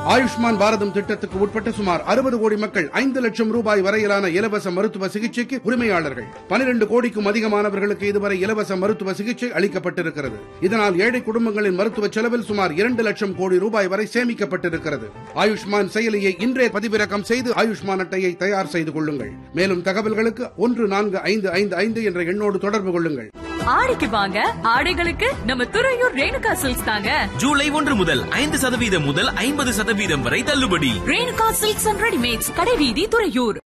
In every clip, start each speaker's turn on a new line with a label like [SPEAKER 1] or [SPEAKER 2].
[SPEAKER 1] ஆயுஷ்மான் பாரதம் திட்டத்துக்கு உட்பட்ட சுமார் அறுபது கோடி மக்கள் ஐந்து லட்சம் ரூபாய் வரையிலான இலவச மருத்துவ சிகிச்சைக்கு உரிமையாளர்கள் பனிரெண்டு கோடிக்கும் அதிகமானவர்களுக்கு இதுவரை இலவச மருத்துவ சிகிச்சை அளிக்கப்பட்டிருக்கிறது இதனால் ஏழை குடும்பங்களின் மருத்துவ செலவில் சுமார் இரண்டு லட்சம் கோடி ரூபாய் வரை சேமிக்கப்பட்டிருக்கிறது ஆயுஷ்மான் செயலியை இன்றே பதிவிறக்கம் செய்து ஆயுஷ்மான் அட்டையை தயார் செய்து கொள்ளுங்கள் மேலும் தகவல்களுக்கு ஒன்று நான்கு ஐந்து ஐந்து ஐந்து என்ற எண்ணோடு தொடர்பு கொள்ளுங்கள்
[SPEAKER 2] ஆடிக்கு வாங்க ஆடைகளுக்கு நம்ம துறையூர் ரேணுகா சில்க்ஸ் தாங்க
[SPEAKER 3] ஜூலை ஒன்று முதல் ஐந்து சதவீதம் முதல் ஐம்பது சதவீதம் வரை தள்ளுபடி
[SPEAKER 2] ரேணுகா சில்க்ஸ் அண்ட் ரெடிமேட்ஸ் கடைவீதி துறையூர்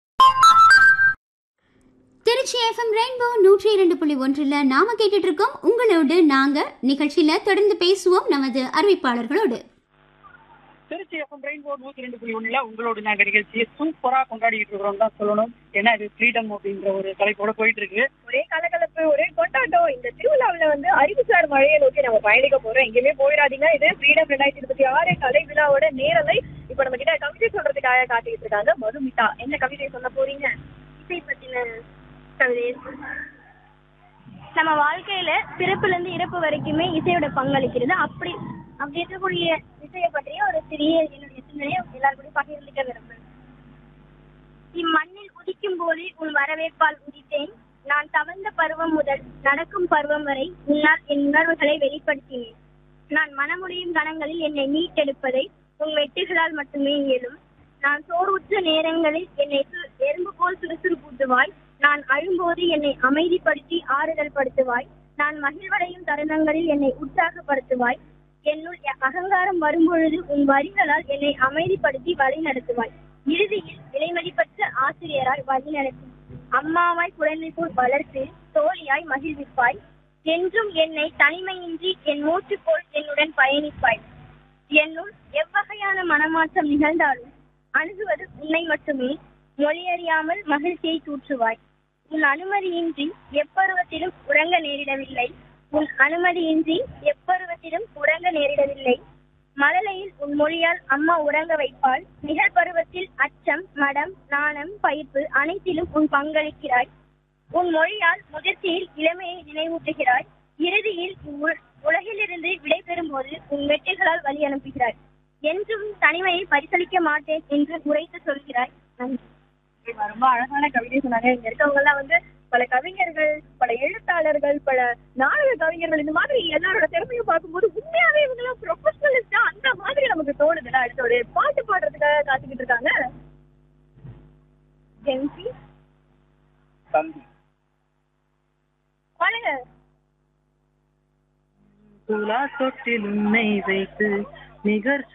[SPEAKER 4] திருச்சி எஃப்எம் ரெயின்போ நூற்றி இரண்டு புள்ளி ஒன்றில் நாம கேட்டுட்டு இருக்கோம் உங்களோடு நாங்க நிகழ்ச்சியில தொடர்ந்து பேசுவோம் நமது அறிவிப்பாளர்களோடு
[SPEAKER 5] திருச்சி எஃப்எம் ரெயின்போ நூத்தி ரெண்டு புள்ளி ஒண்ணுல உங்களோட நாங்க நிகழ்ச்சியை சூப்பரா கொண்டாடிட்டு இருக்கிறோம் தான் சொல்லணும் ஏன்னா இது ஃப்ரீடம் அப்படின்ற ஒரு தலைப்போட போயிட்டு இருக்கு
[SPEAKER 6] ஒரே கலகலப்பு ஒரே கொண்டாட்டம் இந்த திருவிழாவுல வந்து அறிவுசார் மழையை நோக்கி நம்ம பயணிக்க போறோம் எங்கேயுமே போயிடாதீங்க இது ஃப்ரீடம் ரெண்டாயிரத்தி இருபத்தி ஆறு கலை விழாவோட நேரலை இப்ப நம்ம கிட்ட கவிதை சொல்றதுக்காக காத்துக்கிட்டு இருக்காங்க மதுமிதா என்ன கவிதை சொல்ல போறீங்க
[SPEAKER 7] இசை பத்தின கவிதை நம்ம வாழ்க்கையில பிறப்புல இருந்து இறப்பு வரைக்குமே இசையோட பங்களிக்கிறது அப்படி அப்படி இருக்கக்கூடிய இசையை பற்றிய ஒரு சிறிய என்னுடைய சிந்தனையை எல்லாரும் கூட பகிர்ந்துக்க விரும்புறேன் இம்மண்ணில் உதிக்கும் போது உன் வரவேற்பால் உதித்தேன் நான் தவழ்ந்த பருவம் முதல் நடக்கும் பருவம் வரை உன்னால் என் உணர்வுகளை வெளிப்படுத்தினேன் நான் மனமுடியும் கணங்களில் என்னை மீட்டெடுப்பதை உன் வெட்டுகளால் மட்டுமே இயலும் நான் சோர்வுற்ற நேரங்களில் என்னை சு- எறும்பு போல் சுறுசுறுப்பூட்டுவாய் நான் அழும்போது என்னை அமைதிப்படுத்தி ஆறுதல் படுத்துவாய் நான் மகிழ்வடையும் தருணங்களில் என்னை உற்சாகப்படுத்துவாய் என்னுள் எ- அகங்காரம் வரும்பொழுது உன் வரிகளால் என்னை அமைதிப்படுத்தி வழி நடத்துவாய் இறுதியில் விலைமதிப்பற்ற ஆசிரியராய் வழி நடத்தும் அம்மாவாய் குழந்தை போல் வளர்த்து தோழியாய் மகிழ்விப்பாய் என்றும் என்னை தனிமையின்றி என் மூச்சு போல் என்னுடன் பயணிப்பாய் என்னுள் எவ்வகையான மனமாற்றம் நிகழ்ந்தாலும் அணுகுவது உன்னை மட்டுமே மொழியறியாமல் மகிழ்ச்சியை தூற்றுவாய் உன் அனுமதியின்றி எப்பருவத்திலும் உறங்க நேரிடவில்லை உன் அனுமதியின்றி எப்பருவத்திலும் உறங்க நேரிடவில்லை மழலையில் உன் மொழியால் அம்மா உறங்க வைப்பாள் நிகழ்பருவத்தில் அச்சம் மடம் நாணம் பயிர்ப்பு அனைத்திலும் உன் பங்களிக்கிறாய் உன் மொழியால் முதிர்ச்சியில் இளமையை நினைவூட்டுகிறாய் இறுதியில் உ- உலகிலிருந்து விடைபெறும் போது உன் வெற்றிகளால் வழி அனுப்புகிறாய் என்றும் தனிமையை பரிசளிக்க மாட்டேன் என்று உரைத்து சொல்கிறாய் நன்றி
[SPEAKER 6] இவங்க ரொம்ப அழகான கவிதை சொன்னாங்க இங்க இருக்கவங்க எல்லாம் வந்து பல கவிஞர்கள் பல எழுத்தாளர்கள் பல நாடக கவிஞர்கள் இந்த மாதிரி எல்லாரோட திறமையும் பார்க்கும்போது உண்மையாவே இவங்க எல்லாம் ப்ரொஃபஷனலிஸ்டா அந்த மாதிரி நமக்கு தோணுதுல அடுத்த ஒரு பாட்டு பாடுறதுக்காக காத்துக்கிட்டு இருக்காங்க ஜென்சி
[SPEAKER 5] தம்பி
[SPEAKER 6] பாடுங்க
[SPEAKER 5] துலா தொட்டில் உன்னை வைத்து நிகர்